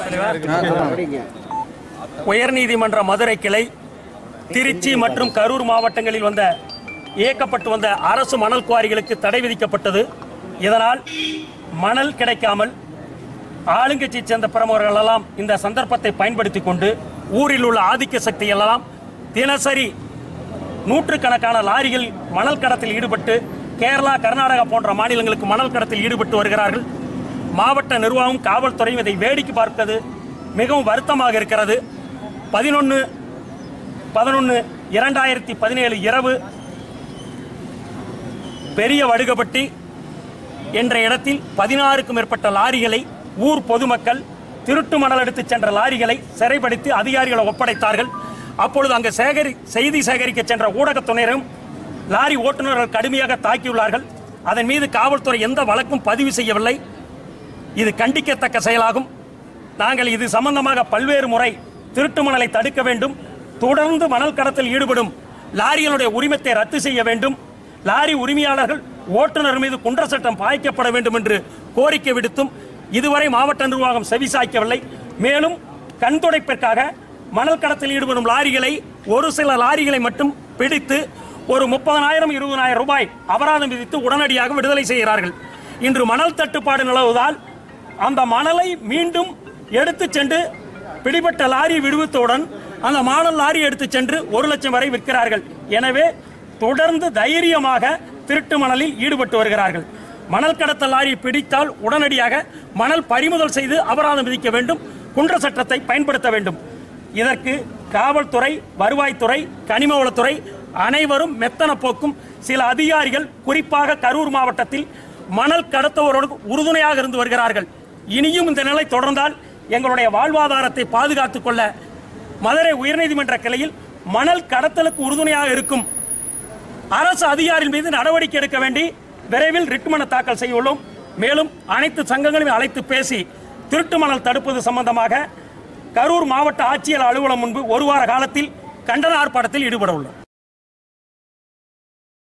உயர்நீதிமன்ற மதுரை கிளை திருச்சி மற்றும் கரூர் மாவட்டங்களில் வந்த இயக்கப்பட்டு வந்த அரசு மணல் குவாரிகளுக்கு தடை விதிக்கப்பட்டது இதனால் மணல் கிடைக்காமல் ஆளுங்கட்சியை சேர்ந்த பிரமுகர்கள் எல்லாம் இந்த சந்தர்ப்பத்தை பயன்படுத்தி கொண்டு ஊரில் உள்ள ஆதிக்க சக்தி எல்லாம் தினசரி நூற்றுக்கணக்கான லாரிகள் மணல் கடத்தில் ஈடுபட்டு கேரளா கர்நாடகா போன்ற மாநிலங்களுக்கு மணல் கடத்தில் ஈடுபட்டு வருகிறார்கள் மாவட்ட நிர்வாகம் காவல்துறையும் இதை வேடிக்கை பார்ப்பது மிகவும் வருத்தமாக இருக்கிறது பதினொன்று பதினொன்று இரண்டாயிரத்தி பதினேழு இரவு பெரிய வடுகப்பட்டி என்ற இடத்தில் பதினாறுக்கும் மேற்பட்ட லாரிகளை ஊர் பொதுமக்கள் திருட்டு மணல் எடுத்துச் சென்ற லாரிகளை சிறைப்படுத்தி அதிகாரிகளை ஒப்படைத்தார்கள் அப்பொழுது அங்கு சேகரி செய்தி சேகரிக்க சென்ற ஊடகத்துறையினரும் லாரி ஓட்டுநர்கள் கடுமையாக தாக்கியுள்ளார்கள் அதன் மீது காவல்துறை எந்த வழக்கும் பதிவு செய்யவில்லை இது கண்டிக்கத்தக்க செயலாகும் நாங்கள் இது சம்பந்தமாக பல்வேறு முறை திருட்டு மணலை தடுக்க வேண்டும் தொடர்ந்து மணல் கடத்தல் ஈடுபடும் லாரிகளுடைய உரிமத்தை ரத்து செய்ய வேண்டும் லாரி உரிமையாளர்கள் ஓட்டுநர் மீது குன்ற சட்டம் பாய்க்கப்பட வேண்டும் என்று கோரிக்கை விடுத்தும் இதுவரை மாவட்ட நிர்வாகம் செவிசாய்க்கவில்லை மேலும் கண்துடைப்பிற்காக மணல் கடத்தல் ஈடுபடும் லாரிகளை ஒரு சில லாரிகளை மட்டும் பிடித்து ஒரு முப்பதனாயிரம் இருபதனாயிரம் ரூபாய் அபராதம் விதித்து உடனடியாக விடுதலை செய்கிறார்கள் இன்று மணல் தட்டுப்பாடு நிலவுவதால் அந்த மணலை மீண்டும் எடுத்துச் சென்று பிடிபட்ட லாரி விடுவித்தவுடன் அந்த மாடல் லாரி எடுத்துச் சென்று ஒரு லட்சம் வரை விற்கிறார்கள் எனவே தொடர்ந்து தைரியமாக திருட்டு மணலில் ஈடுபட்டு வருகிறார்கள் மணல் கடத்தல் லாரி பிடித்தால் உடனடியாக மணல் பறிமுதல் செய்து அபராதம் விதிக்க வேண்டும் குன்ற சட்டத்தை பயன்படுத்த வேண்டும் இதற்கு காவல்துறை வருவாய்த்துறை கனிமவளத்துறை அனைவரும் மெத்தன போக்கும் சில அதிகாரிகள் குறிப்பாக கரூர் மாவட்டத்தில் மணல் கடத்துவோரோடு உறுதுணையாக இருந்து வருகிறார்கள் இனியும் இந்த நிலை தொடர்ந்தால் எங்களுடைய வாழ்வாதாரத்தை பாதுகாத்துக் கொள்ள மதுரை உயர்நீதிமன்ற கிளையில் மணல் கடத்தலுக்கு உறுதுணையாக இருக்கும் அரசு அதிகாரிகள் மீது நடவடிக்கை எடுக்க வேண்டி விரைவில் ரிட் மனு தாக்கல் செய்ய உள்ளோம் மேலும் அனைத்து சங்கங்களையும் அழைத்து பேசி திருட்டு மணல் தடுப்பது சம்பந்தமாக கரூர் மாவட்ட ஆட்சியர் அலுவலகம் முன்பு ஒரு வார காலத்தில் கண்டன ஆர்ப்பாட்டத்தில் ஈடுபட உள்ளோம்